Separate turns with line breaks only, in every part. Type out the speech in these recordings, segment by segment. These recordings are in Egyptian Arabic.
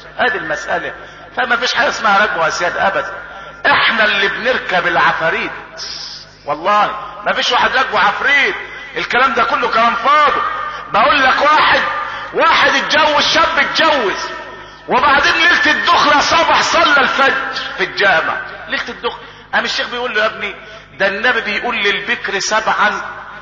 ادي المسألة فما فيش حاجة اسمها ركب واسياد ابدا احنا اللي بنركب العفاريت والله ما فيش واحد ركبه عفريت الكلام ده كله كلام فاضي بقول لك واحد واحد اتجوز شاب اتجوز وبعدين ليله الدخله صبح صلى الفجر في الجامع ليله الدخله قام الشيخ بيقول له يا ابني ده النبي بيقول للبكر سبعا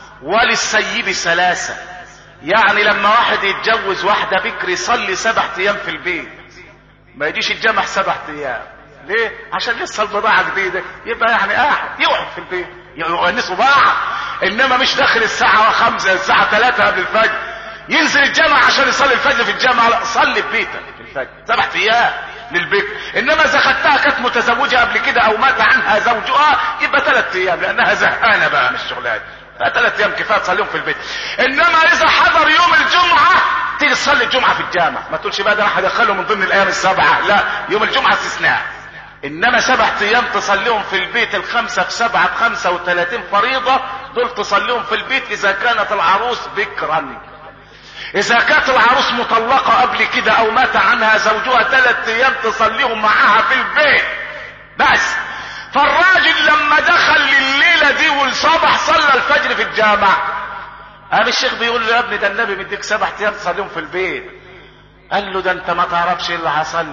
وللسيب ثلاثه يعني لما واحد يتجوز واحده بكر يصلي سبع ايام في البيت ما يجيش الجامع سبع ايام ليه عشان لسه البضاعه جديده يبقى يعني قاعد يقعد في البيت يؤنسوا بعض انما مش داخل الساعه خمسة الساعه ثلاثة قبل الفجر ينزل الجامع عشان يصلي الفجر في الجامع لا صلي في بيتك في الفجر سبع ايام للبكر انما اذا خدتها كانت متزوجه قبل كده او مات عنها زوجها يبقى ثلاث ايام لانها زهقانه بقى من الشغلات ثلاث ايام كفايه تصليهم في البيت انما اذا حضر يوم الجمعه تيجي تصلي الجمعه في الجامع ما تقولش بقى ده انا هدخله من ضمن الايام السبعه لا يوم الجمعه استثناء انما سبع ايام تصليهم في البيت الخمسه في سبعه بخمسه وثلاثين فريضه دول تصليهم في البيت اذا كانت العروس بكرا اذا كانت العروس مطلقه قبل كده او مات عنها زوجها ثلاث ايام تصليهم معاها في البيت بس فالراجل لما دخل الليله دي والصبح صلى الفجر في الجامع قام الشيخ بيقول له يا ابني ده النبي مديك سبع ايام تصليهم في البيت قال له ده انت ما تعرفش ايه اللي حصل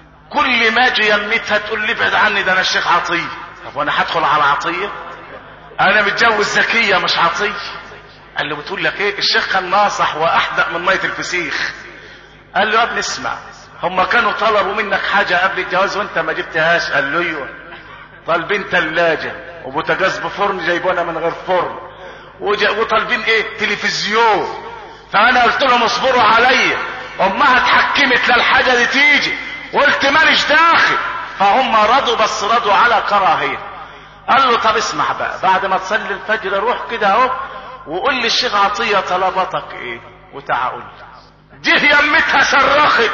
كل ما اجي يمتها تقول لي ابعد عني ده انا الشيخ عطيه طب وانا هدخل على عطيه انا متجوز زكيه مش عطيه قال له بتقول لك ايه الشيخ كان ناصح واحدق من ميه الفسيخ قال له يا ابني اسمع هم كانوا طلبوا منك حاجه قبل الجواز وانت ما جبتهاش قال له ايوه طالبين ثلاجه وبوتاجاز بفرن جايبونا من غير فرن وطالبين ايه تلفزيون فانا قلت لهم اصبروا عليا امها اتحكمت للحاجه دي تيجي قلت مانيش داخل فهم رضوا بس رضوا على كراهيه قال له طب اسمع بقى بعد ما تصلي الفجر روح كده اهو وقول لي الشيخ عطيه طلباتك ايه وتعال قول جه يمتها صرخت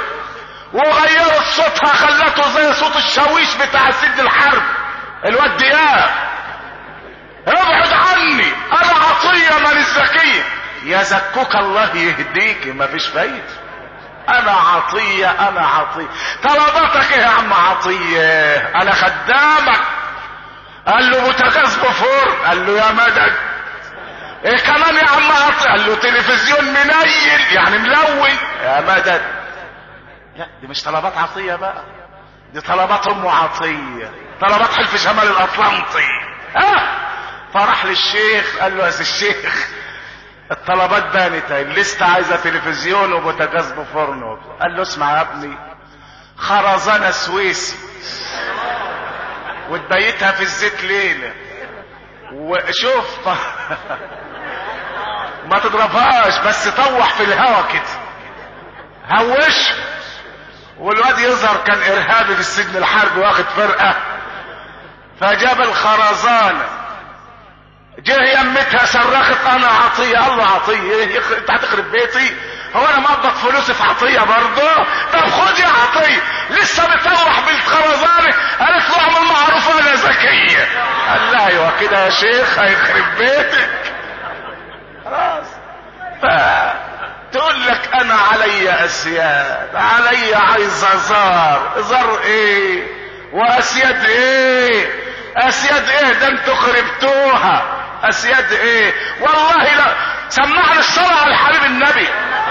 وغيرت صوتها خلته زي صوت الشاويش بتاع سد الحرب الواد دياب ابعد عني انا عطيه من الزكيه يا زكوك الله يهديك مفيش فايده انا عطية انا عطية طلباتك ايه يا عم عطية انا خدامك قال له بوتاجاز بفور قال له يا مدد ايه كمان يا عم عطية قال له تلفزيون منيل يعني ملون يا مدد لا دي مش طلبات عطية بقى دي طلبات ام عطية طلبات حلف شمال الاطلنطي ها فراح للشيخ قال له يا الشيخ الطلبات بانت الليستة عايزة تلفزيون وبوتاجاز بفرن قال له اسمع يا ابني خرزانة سويسي وتبيتها في الزيت ليلة وشوف ما تضربهاش بس طوح في الهوا كده هوش والواد يظهر كان ارهابي في السجن الحربي واخد فرقة فجاب الخرزانة جه يمتها صرخت انا عطية الله عطية ايه انت هتخرب بيتي هو انا مقبض فلوسي في عطية برضه طب خد يا عطية لسه بتروح بالخرزانة قالت له اعمل معروف انا ذكية قال لها ايوه كده يا شيخ هيخرب بيتك خلاص ف تقول لك انا علي اسياد علي عايز زار زار ايه واسياد ايه اسياد ايه ده انتوا خربتوها اسياد ايه والله لا سمعني الصلاة على الحبيب النبي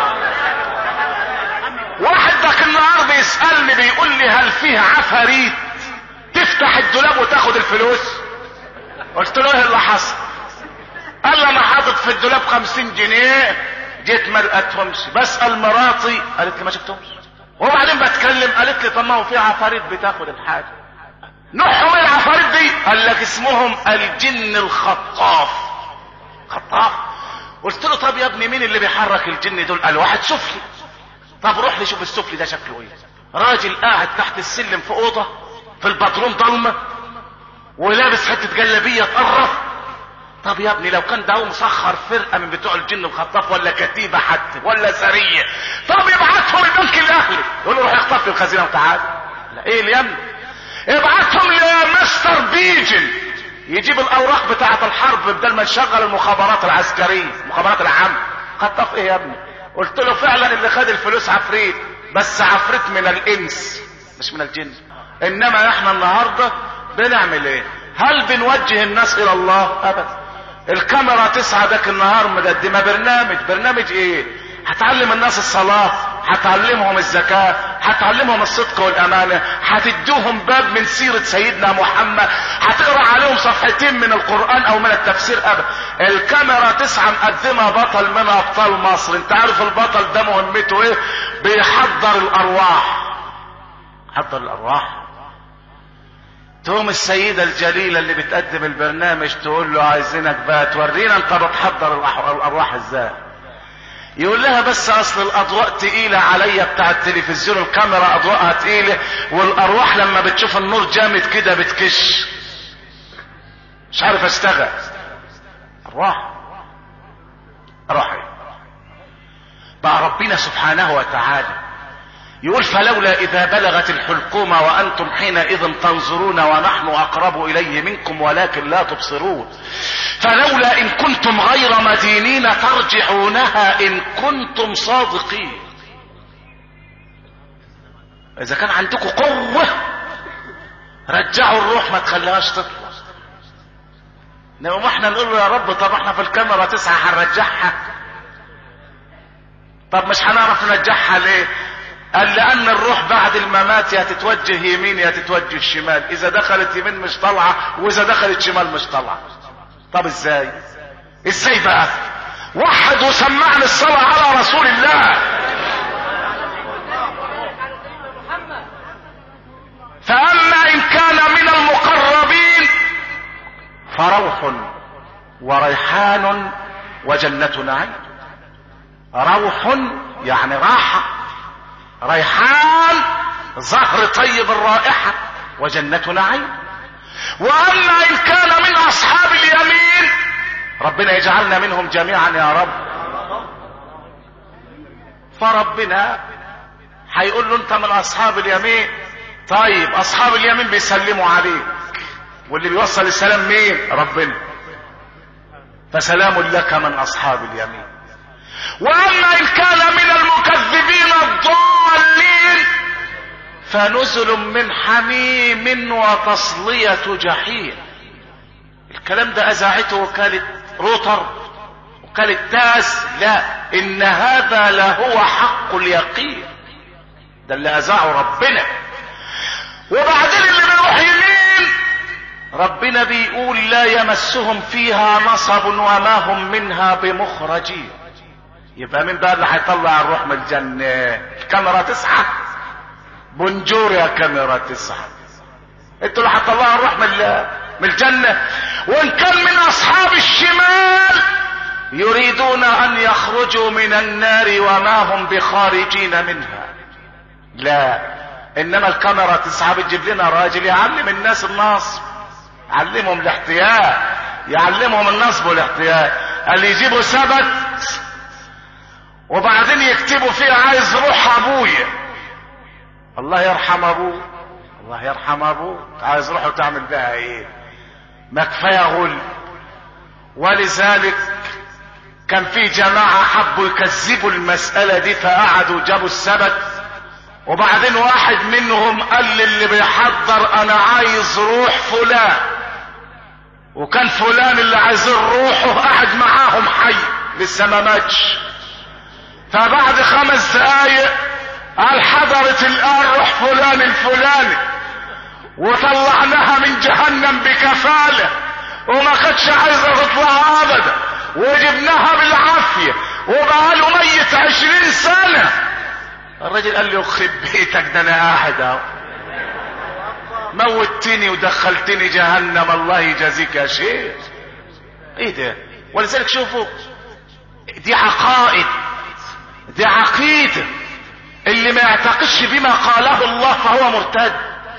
واحد ذاك النهار بيسألني بيقول لي هل فيه عفاريت تفتح الدولاب وتاخد الفلوس قلت له ايه اللي حصل قال لي انا حاطط في الدولاب خمسين جنيه جيت ما لقيتهمش بسأل مراتي قالت لي ما شفتهمش وبعدين بتكلم قالت لي طب ما هو في عفاريت بتاخد الحاجه نوعهم ايه العفاريت دي قال لك اسمهم الجن الخطاف خطاف قلت له طب يا ابني مين اللي بيحرك الجن دول قال واحد سفلي طب روح لي شوف السفلي ده شكله ايه راجل قاعد تحت السلم في اوضه في الباترون ضلمه ولابس حته جلابيه تقرف طب يا ابني لو كان ده مسخر فرقه من بتوع الجن الخطاف ولا كتيبه حتى ولا سريه طب يبعتهم البنك الاهلي يقول له روح اخطف لي الخزينه وتعال لا ايه يا ابني ابعتهم لمستر بيجن يجيب الاوراق بتاعه الحرب بدل ما نشغل المخابرات العسكريه المخابرات العامه خطف ايه يا ابني قلت له فعلا اللي خد الفلوس عفريت بس عفريت من الانس مش من الجن انما احنا النهارده بنعمل ايه هل بنوجه الناس الى الله ابدا الكاميرا تسعدك النهار مقدمه برنامج برنامج ايه هتعلم الناس الصلاة هتعلمهم الزكاة هتعلمهم الصدق والامانة هتدوهم باب من سيرة سيدنا محمد هتقرأ عليهم صفحتين من القرآن او من التفسير ابدا الكاميرا تسعة مقدمة بطل من ابطال مصر انت عارف البطل ده مهمته ايه بيحضر الارواح حضر الارواح تقوم السيدة الجليلة اللي بتقدم البرنامج تقول له عايزينك بقى تورينا انت بتحضر الارواح ازاي يقول لها بس اصل الاضواء تقيلة عليا بتاع التلفزيون الكاميرا اضواءها تقيلة والارواح لما بتشوف النور جامد كده بتكش مش عارف اشتغل ارواح ارواح بقى ربنا سبحانه وتعالى يقول فلولا اذا بلغت الحلقوم وانتم حينئذ تنظرون ونحن اقرب اليه منكم ولكن لا تبصرون فلولا ان كنتم غير مدينين ترجعونها ان كنتم صادقين اذا كان عندكم قوة رجعوا الروح ما تخليهاش تطلع انما احنا نقول له يا رب طب احنا في الكاميرا تسعة هنرجعها طب مش هنعرف نرجعها ليه قال لان الروح بعد الممات يا تتوجه يمين يا تتوجه شمال اذا دخلت يمين مش طالعه واذا دخلت شمال مش طالعه طب ازاي ازاي بقى وحد وسمعني الصلاة على رسول الله فاما ان كان من المقربين فروح وريحان وجنة نعيم روح يعني راحة ريحان زهر طيب الرائحة وجنة نعيم واما ان كان من اصحاب اليمين ربنا يجعلنا منهم جميعا يا رب فربنا هيقول له انت من اصحاب اليمين طيب اصحاب اليمين بيسلموا عليك واللي بيوصل السلام مين ربنا فسلام لك من اصحاب اليمين واما ان كان من المكذبين الضالين فنزل من حميم وتصلية جحيم الكلام ده اذاعته وكالة روتر وكالة تاس لا ان هذا لهو حق اليقين ده اللي اذاعه ربنا وبعدين اللي بيروح يمين ربنا بيقول لا يمسهم فيها نصب وما هم منها بمخرجين يبقى مين بقى اللي هيطلع الروح من الجنة الكاميرا تسعة بونجور يا كاميرا تسعة انتوا اللي هتطلعوا الروح من من الجنة وان كان من اصحاب الشمال يريدون ان يخرجوا من النار وما هم بخارجين منها لا انما الكاميرا تسعة بتجيب لنا راجل يعلم الناس النصب يعلمهم الاحتيال يعلمهم النصب والاحتيال اللي يجيبوا سبت وبعدين يكتبوا فيه عايز روح ابويا الله يرحم ابوه الله يرحم ابوه عايز روحه تعمل بها ايه ما كفايه غل ولذلك كان في جماعة حبوا يكذبوا المسألة دي فقعدوا جابوا السبت وبعدين واحد منهم قال للي بيحضر انا عايز روح فلان وكان فلان اللي عايزين روحه قاعد معاهم حي لسه ما ماتش فبعد خمس دقايق قال حضرت الان روح فلان الفلاني وطلعناها من جهنم بكفالة وما كانتش عايزة تطلع ابدا وجبناها بالعافية وبقاله ميت عشرين سنة الراجل قال لي يخرب بيتك ده انا قاعد اهو موتني ودخلتني جهنم الله يجازيك يا شيخ ايه ده ولذلك شوفوا دي عقائد دي عقيدة اللي ما يعتقدش بما قاله الله فهو مرتد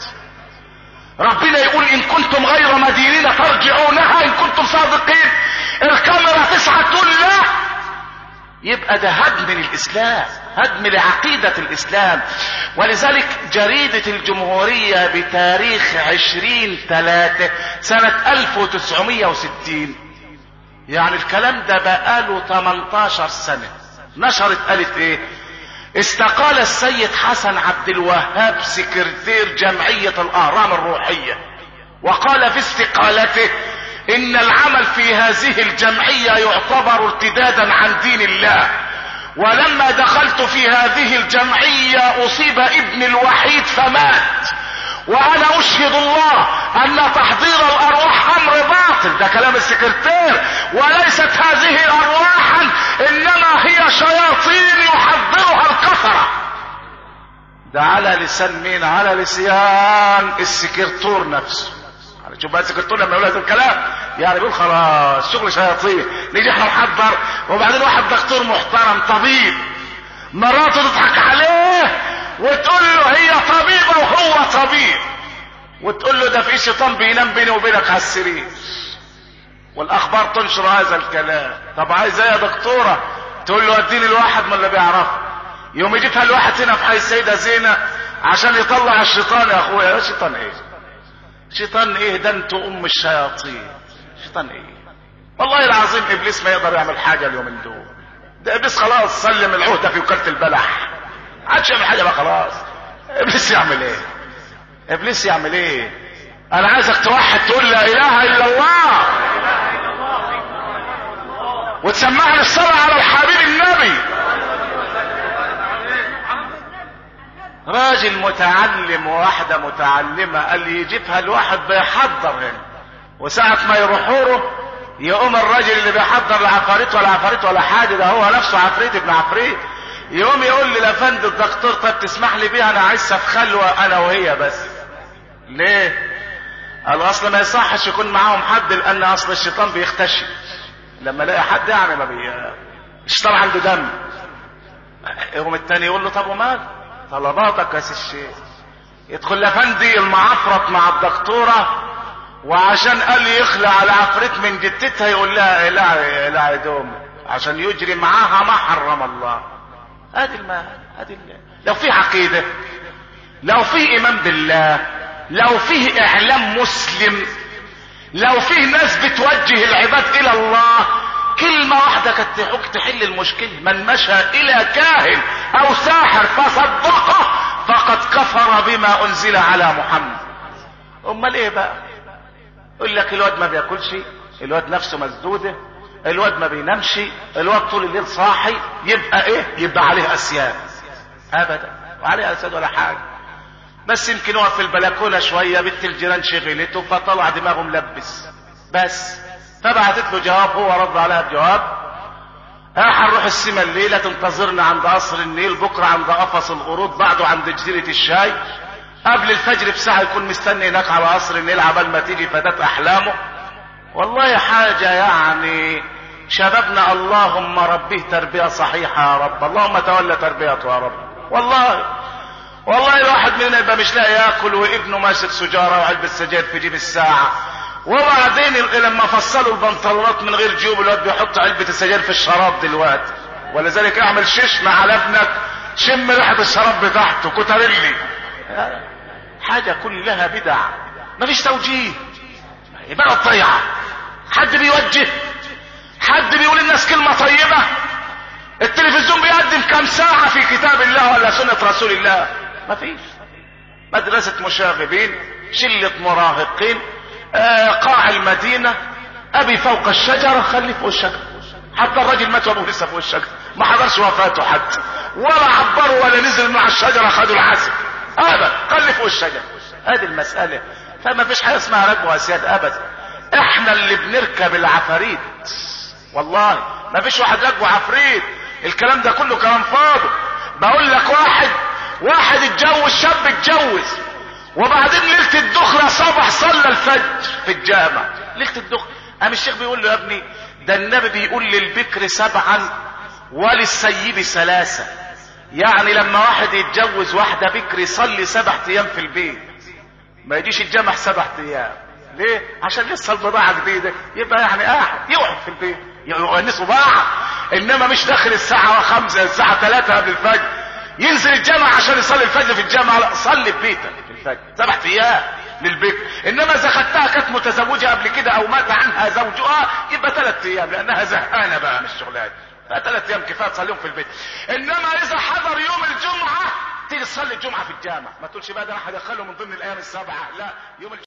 ربنا يقول ان كنتم غير مدينين ترجعونها ان كنتم صادقين الكاميرا تسعة تقول لا يبقى ده هدم للاسلام هدم لعقيدة الاسلام ولذلك جريدة الجمهورية بتاريخ عشرين ثلاثة سنة 1960 يعني الكلام ده بقاله 18 سنة نشرت قالت ايه استقال السيد حسن عبد الوهاب سكرتير جمعية الأهرام الروحية وقال في استقالته إن العمل في هذه الجمعية يعتبر ارتدادا عن دين الله ولما دخلت في هذه الجمعية أصيب ابني الوحيد فمات وانا اشهد الله ان تحضير الارواح امر باطل ده كلام السكرتير وليست هذه ارواحا انما هي شياطين يحضرها الكفرة ده على لسان مين على لسان السكرتور نفسه يعني شوف بقى السكرتور لما يقول هذا الكلام يعني بيقول خلاص شغل شياطين نيجي احنا نحضر وبعدين واحد دكتور محترم طبيب مراته تضحك عليه وتقول له هي طبيبة وهو طبيب وتقول له ده في شيطان بينام بيني وبينك على السرير والاخبار تنشر هذا الكلام طب عايز ايه يا دكتورة تقول له اديني الواحد من اللي بيعرفه يوم يجيبها الواحد هنا في حي السيدة زينة عشان يطلع الشيطان يا اخويا يا شيطان ايه شيطان ايه ده انتوا ام الشياطين شيطان ايه والله العظيم ابليس ما يقدر يعمل حاجة اليومين دول ده ابليس خلاص سلم العهدة في وكالة البلح عادش يعمل حاجه بقى خلاص ابليس يعمل ايه ابليس يعمل ايه انا عايزك توحد تقول لا اله الا الله وتسمعني الصلاة على الحبيب النبي راجل متعلم وواحدة متعلمة قال لي يجيبها الواحد بيحضر هنا وساعة ما يروحوا له يقوم الراجل اللي بيحضر العفاريت ولا عفاريت ولا حاجة ده هو نفسه عفريت ابن عفريت يقوم يقول لي لفند الدكتور طب تسمح لي بيها انا عايز في خلوة انا وهي بس ليه قال اصل ما يصحش يكون معاهم حد لان اصل الشيطان بيختشي لما الاقي حد يعني ما بي الشيطان عنده دم يقوم التاني يقول له طب ومال طلباتك يا الشيخ يدخل لفندي المعفرط مع الدكتورة وعشان قال يخلع العفريت من جتتها يقول لها لا لا يا دوم عشان يجري معاها ما حرم الله ادي المال ادي الله لو في عقيدة لو في ايمان بالله لو فيه اعلام مسلم لو فيه ناس بتوجه العباد الى الله كلمة واحدة كانت تحل المشكلة من مشى الى كاهن او ساحر فصدقه فقد كفر بما انزل على محمد امال ايه بقى يقول لك الواد ما بياكلش الواد نفسه مسدوده الواد ما بينامش الواد طول الليل صاحي يبقى ايه يبقى عليه اسياد ابدا وعليه اسياد ولا حاجه بس يمكن هو في البلكونه شويه بنت الجيران شغلته فطلع دماغه ملبس بس فبعتت له جواب هو رد عليها بجواب ها هنروح السما الليله تنتظرنا عند قصر النيل بكره عند قفص القرود بعده عند جزيره الشاي قبل الفجر بساعه يكون مستني هناك على قصر النيل عبال ما تيجي فتاه احلامه والله حاجة يعني شبابنا اللهم ربيه تربية صحيحة يا رب اللهم تولى تربيته يا رب والله والله الواحد مننا يبقى مش لاقي ياكل وابنه ماسك سجارة وعلبة سجاير في جيب الساعة وبعدين لما فصلوا البنطلونات من غير جيوب الواد بيحط علبة السجاير في الشراب دلوقتي ولذلك اعمل ششمة على ابنك شم ريحة الشراب بتاعته كوتاريلي حاجة كلها بدع مفيش توجيه يبقى الضيعة حد بيوجه حد بيقول الناس كلمة طيبة التلفزيون بيقدم كم ساعة في كتاب الله ولا سنة رسول الله مفيش مدرسة مشاغبين شلة مراهقين آه قاع المدينة ابي فوق الشجرة خلي فوق الشجرة حتى الراجل مات وابوه لسه فوق الشجرة ما حضرش وفاته حتى ولا عبروا ولا نزل مع الشجرة خدوا العسل ابدا خلي فوق الشجرة هذه المسألة فما فيش حاجة اسمها رجوة اسياد ابدا احنا اللي بنركب العفاريت والله ما فيش واحد رجوة عفريت الكلام ده كله كلام فاضي بقول لك واحد واحد اتجوز شاب اتجوز وبعدين ليلة الدخرة صبح صلى الفجر في الجامع ليلة الدخرة قام الشيخ بيقول له يا ابني ده النبي بيقول للبكر سبعا وللسيب ثلاثة يعني لما واحد يتجوز واحدة بكر يصلي سبع ايام في البيت ما يجيش الجامع سبع ايام ليه عشان لسه البضاعة جديدة يبقى يعني قاعد يقعد في البيت يؤنسوا بعض انما مش داخل الساعة خمسة الساعة ثلاثة قبل الفجر ينزل الجامع عشان يصلي الفجر في الجامع لا صلي في بيتك في الفجر سبع ايام للبكر انما اذا خدتها كانت متزوجة قبل كده او مات عنها زوجها يبقى ثلاث ايام لانها زهقانة بقى من الشغلات ثلاث ايام كفايه تصليهم في البيت انما اذا حضر يوم الجمعه تيجي تصلي الجمعه في الجامع ما تقولش بقى ده انا هدخله من ضمن الايام السبعه لا يوم